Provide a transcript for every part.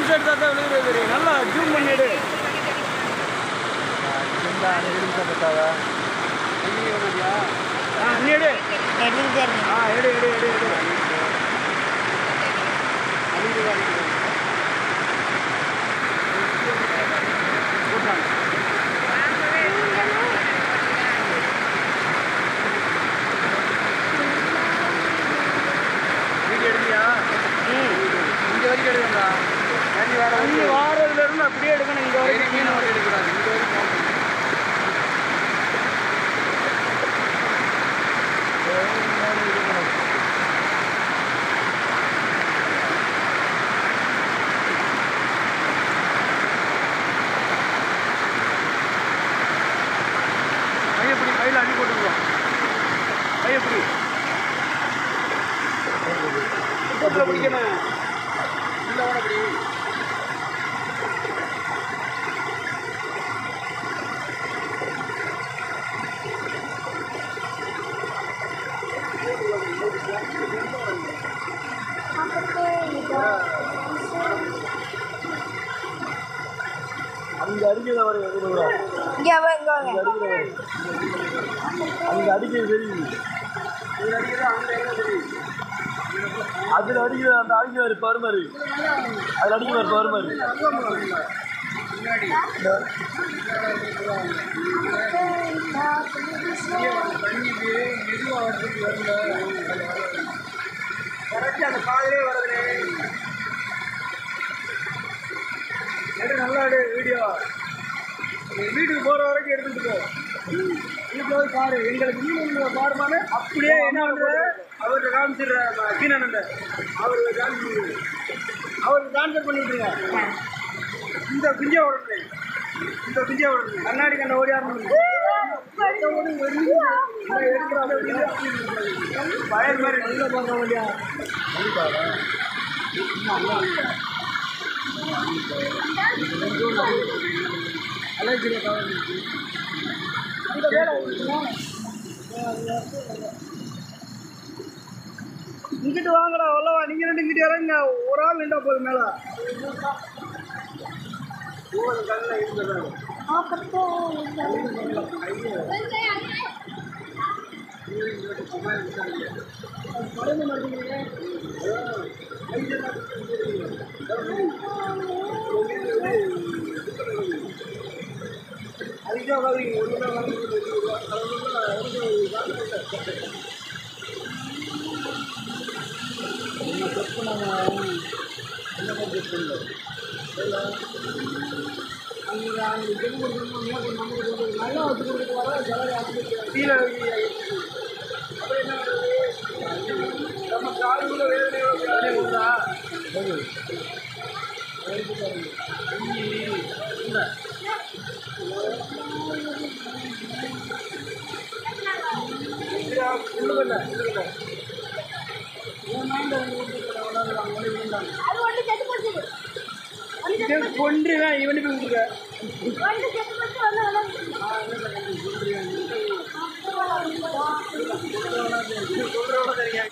இருந்து எடுத்தா தான் விழுகிறது தெரியும் நல்லா ஜூம் பண்ணி எடு ஆ நீ எடு எடுத்துக்கிட்டே இருக்கு ஆ எடு எடு எடு எடு போட்டாங்க வீடியோ எடுக்கியா இங்க வரைக்கும் எடுக்கணும்டா தண்ணி வர தண்ணி வாரதுல இருந்து அப்படியே எடுக்கணும் இங்க வரைக்கும் மீன் வரைக்கும் எடுக்கக்கூடாது இங்க வரைக்கும் போகணும். கையை பிடி கையில் அடி போட்டுக்குவோம் கையை பிடி குப்பத்தில் பிடிக்கணும் இல்லை ஓட பிடி அங்கே அடிக்கிறத வர இங்கே வா இங்கே வாங்க அங்க அடிக்கிறது தெரியுது அதுல அடிக்கிற அந்த அடிக்கிறாரு பருமாறு அதுல அடிக்கிறாரு பருமாறு அந்த காலையிலே வரதுனே எடு நல்லா எடு வீடியோ நீ வீட்டுக்கு போற வரைக்கும் எடுத்துட்டு போ வீட்டில் போய் பாரு எங்களுக்கு மீன் பாருமானு அப்படியே என்ன பண்ணுறது அவர்கிட்ட காமிச்சிடுற சீனானந்த அவருக்கு காமிச்சு அவருக்கு ட்ரான்ஸ்ஃபர் பண்ணி விட்டுருங்க இந்த குஞ்சை உடனே இந்த குஞ்சை உடனே கண்ணாடி கண்ண ஓடியாரணும் பயர் மாதிரி நல்லா பார்க்க வேண்டியா இங்கிட்டு வாங்கடா வரலவா நீங்க ரெண்டு இங்கிட்டு இறங்குங்க ஒரு ஆள் நின்றா போதும் மேல அதுக்கே உட்காந்து கீழே நம்ம காலுக்குள்ள வேதனை வேதனை உண்டா அது ஒன்று செத்து போச்சு ஒன்று செத்து போச்சு கொன்றுவேன் இவனுக்கு கொடுங்க ஒன்று செத்து போச்சு ஒன்று வளர்ந்து சொல்றோட சரியா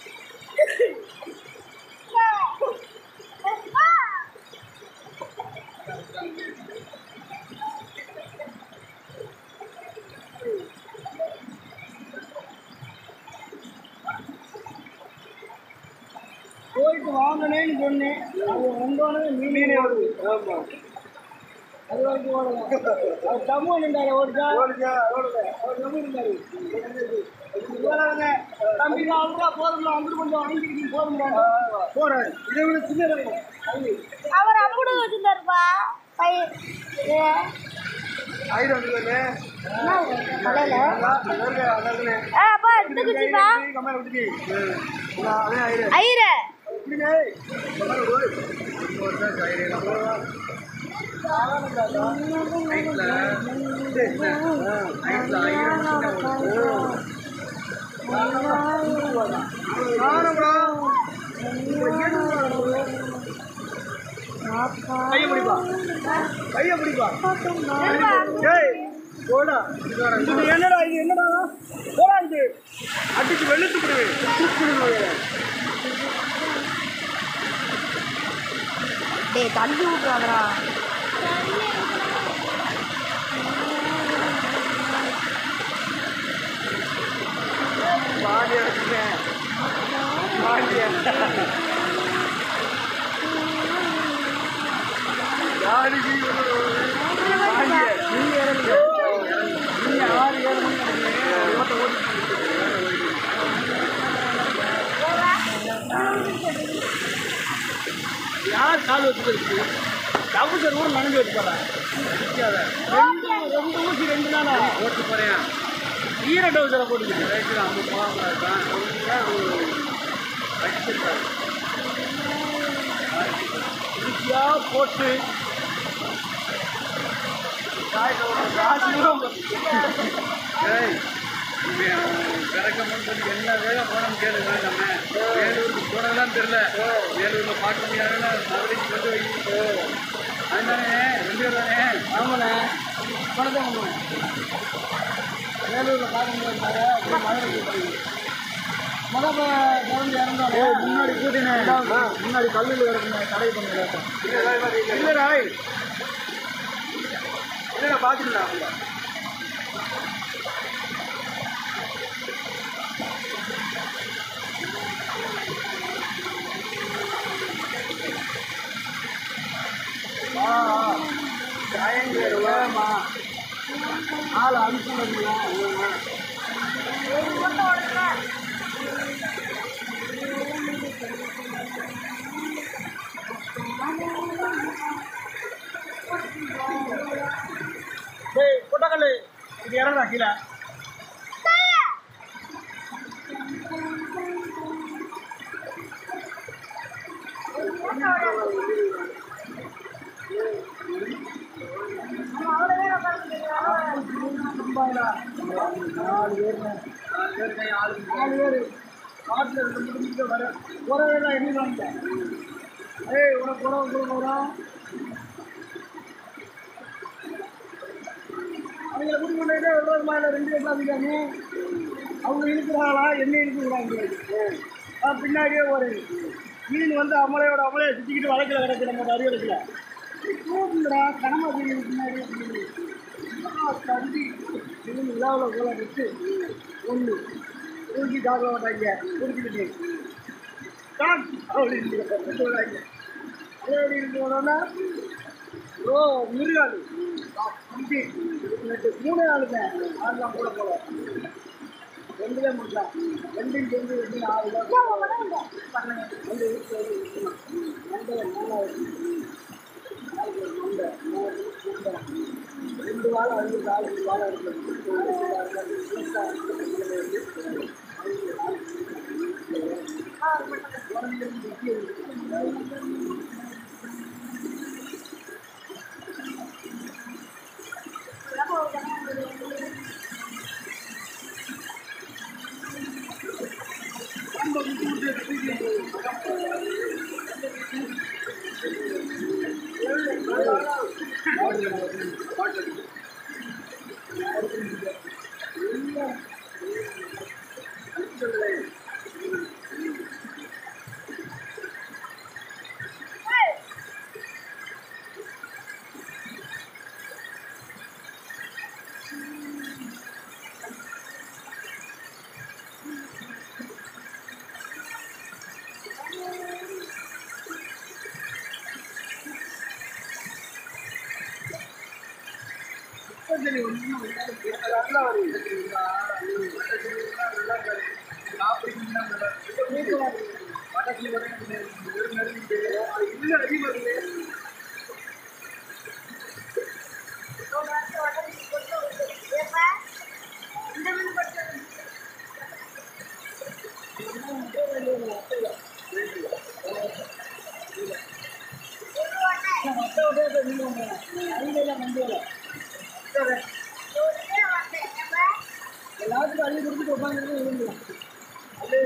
போயிட்டு வாங்கினேன்னு சொன்னேன் அது வந்தோடனே மீனே வருது ஆமாம் அது வரைக்கும் ஓடலாம் அவர் தம்மு நின்றாரு ஓடிச்சா ஓடிச்சா ஓடுங்க அவர் தம்மு நின்றாரு போறாங்க தம்பி நான் அவ்வளோ போதும்ல அங்கிட்டு கொஞ்சம் வாங்கிக்கிட்டு போதும்டா போறாரு இதை விட சின்ன ரகம். தம்பி அவர் அம்புடு வச்சிருந்தாருப்பா பையன் இது ஆயிரம் வந்து தலையில அதாவது ஆ அப்பா எடுத்துக்கிச்சுப்பா கம்மியாக விட்டுச்சு அதே ஆயிரம் ஐர கைய பிடிப்பா கைய பிடிப்பா ஏய் போடா இது என்னடா இது என்னடா போடா இது அடிச்சு வெளுத்து விடுவேன் டேய் தள்ளி விட்றாதடா பாடி எடுத்துட்டேன் பாடி யாருக்கு நீ இறங்க நீ ஆறு ஏழு மணி ஓட்ட ஓட்டி யார் கால் வச்சுருக்கு டவுசர் கூட நனைஞ்சு வச்சு போறேன் ரெண்டு ரெண்டு ஊசி ரெண்டு நாளா ஓட்டு போறேன் ஈர டவுசரை போட்டுக்கிட்டு ரைட்டு அவங்க போகாம ஈஸியாக போட்டு ஏய் கிடக்கணும்னு சொல்லி என்ன வேலை போனோம் கேளுங்க நம்ம வேலூருக்கு போனதெல்லாம் தெரியல வேலூரில் பார்க்க முடியாதுன்னா மதுரைக்கு வந்து வை அதுதானே ரெண்டு பேர் தானே ஆமாண்ணே பணத்தை பண்ணுவேன் வேலூரில் பார்க்க முடியாது அப்புறம் மதுரைக்கு போய் முதல் கிளம்பி இறந்தாலே முன்னாடி கூட்டினேன் முன்னாடி கல்லூரி இறக்குனேன் கடை பண்ண இல்லைடா இல்லைடா பார்த்துக்கலாம் சாயங்காலமா ஆள் அனுப்பிடுங்களா டேய் கொட்டக்கல்லு இது இறங்கா கீழே நாலு பேர் நாலு பேர் கை ஆளு நாலு பேர் காட்டில் ரெண்டு மூணு நிமிஷம் வர உறவே தான் எண்ணிடுவாங்க ஏய் உனக்கு உறவு கொடுக்க வரோம் அவங்கள கூட்டி கொண்டு போயிட்டு எவ்வளோ மேலே ரெண்டு பேர் அதிகாமி அவங்க இழுக்கிறாங்களா என்ன இழுக்கிறாங்க பின்னாடியே ஒரு மீன் வந்து அமலையோட அமலையை சுற்றிக்கிட்டு வழக்கில் கிடக்கு நம்ம அரியலத்தில் கூப்பிடுறா கனமா மீன் பின்னாடி தம்பி மீன் விழாவில் போல வச்சு ஒன்று தூக்கி சாப்பிட மாட்டாங்க குடிச்சுக்கிட்டு கான் அப்படின்னு சொல்கிறாங்க அதே அப்படின்னு போனோன்னா ஓ மிருகாலு தம்பி நேற்று மூணு நாளுங்க ஆறுலாம் கூட போல ரெண்டுலே முடியலாம் ரெண்டும் சேர்ந்து ரெண்டு ஆறு தான் பண்ணுங்க ரெண்டு வீட்டில் வந்து விற்கணும் ரெண்டு மூணாவது நாளைக்கு ஒரு மண்டை மூணு மண்டை ரெண்டு வாழை வந்து காலு வாழை நல்லா வருது இல்லை அதிகமாக எல்லாத்துக்கும் அள்ளி கொடுத்துட்டு உட்காந்துட்டு விழுந்துடும் அது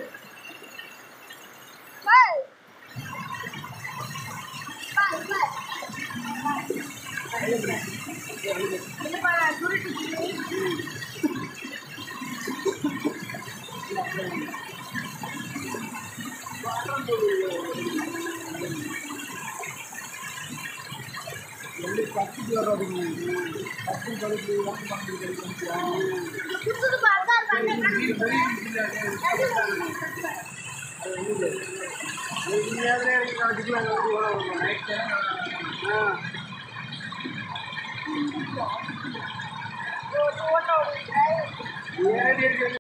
கத்திட்டு வர்றதுங்க கத்தி பழுப்பு வாங்கி பண்ணி கிடைக்கும் குடுத்துட்டு பார்த்தா கண்ணை மீன் பெரிய மீன் இல்லை, அது வந்து அது உண்மையாகவே எனக்கு அதுக்குள்ள நைட் ஓட்ட ஓட்ட ஏறி இருக்கு